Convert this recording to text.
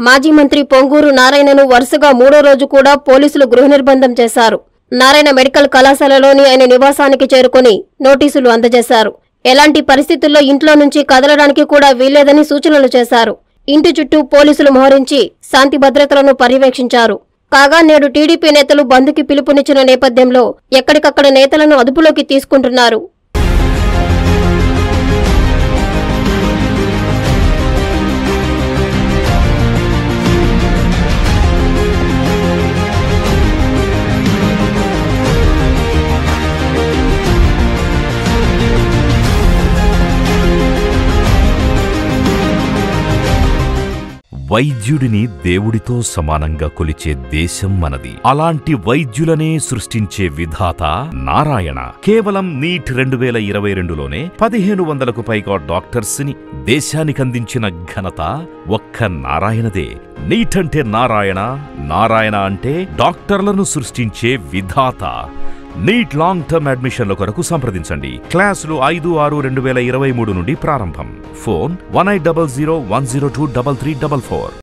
మాజీ మంత్రి పొంగూరు నారాయణను వరుసగా మూడో రోజు కూడా పోలీసులు గృహ నిర్బంధం చేశారు నారాయణ మెడికల్ కళాశాలలోని ఆయన నివాసానికి చేరుకుని నోటీసులు అందజేశారు ఎలాంటి పరిస్థితుల్లో ఇంట్లో నుంచి కదలడానికి కూడా వీల్లేదని సూచనలు చేశారు ఇంటి చుట్టూ పోలీసులు మోహరించి శాంతి భద్రతలను పర్యవేక్షించారు కాగా నేడు టీడీపీ నేతలు బంద్కి పిలుపునిచ్చిన నేపథ్యంలో ఎక్కడికక్కడ నేతలను అదుపులోకి తీసుకుంటున్నారు వైద్యుడిని దేవుడితో సమానంగా కొలిచే దేశం మనది అలాంటి వైద్యులనే సృష్టించే విధాత నారాయణ కేవలం నీట్ రెండు వేల ఇరవై రెండులోనే పదిహేను వందలకు పైగా డాక్టర్స్ ని దేశానికి అందించిన ఘనత ఒక్క నారాయణదే నీట్ అంటే నారాయణ నారాయణ అంటే డాక్టర్లను సృష్టించే విధాత నీట్ లాంగ్ టర్మ్ అడ్మిషన్ల కొరకు సంప్రదించండి క్లాసులు ఐదు ఆరు రెండు వేల ఇరవై మూడు నుండి ప్రారంభం phone one eight double zero one zero two double three double four